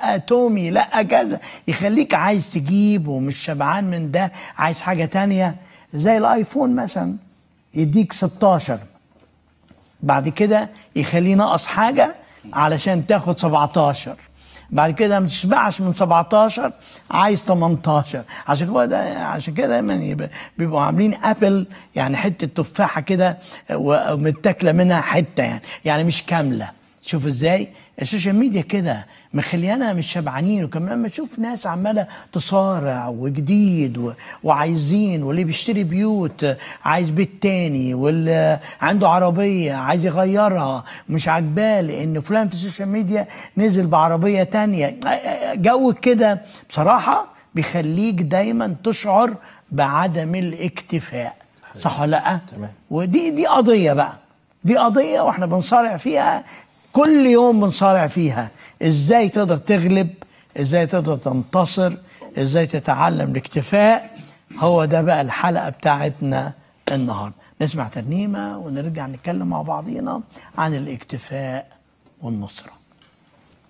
لا تومي لا كذا يخليك عايز تجيب ومش شبعان من ده عايز حاجه تانية زي الايفون مثلا يديك 16 بعد كده يخليه ناقص حاجه علشان تاخد 17 بعد كده ما تشبعش من 17 عايز 18 عشان كده عشان كده دايما يبقى- بيبقوا عاملين ابل يعني حته تفاحه كده ومتاكله منها حته يعني يعني مش كامله شوف ازاي السوشيال ميديا كده مخليانا مش شبعانين وكمان لما تشوف ناس عماله تصارع وجديد و... وعايزين واللي بيشتري بيوت عايز بيت تاني واللي عنده عربيه عايز يغيرها مش عاجباه لان فلان في السوشيال ميديا نزل بعربيه تانية جو كده بصراحه بيخليك دايما تشعر بعدم الاكتفاء صح ولا لا؟ تمام. ودي دي قضيه بقى دي قضيه واحنا بنصارع فيها كل يوم بنصارع فيها ازاي تقدر تغلب ازاي تقدر تنتصر ازاي تتعلم الاكتفاء هو ده بقى الحلقه بتاعتنا النهارده نسمع ترنيمه ونرجع نتكلم مع بعضينا عن الاكتفاء والنصره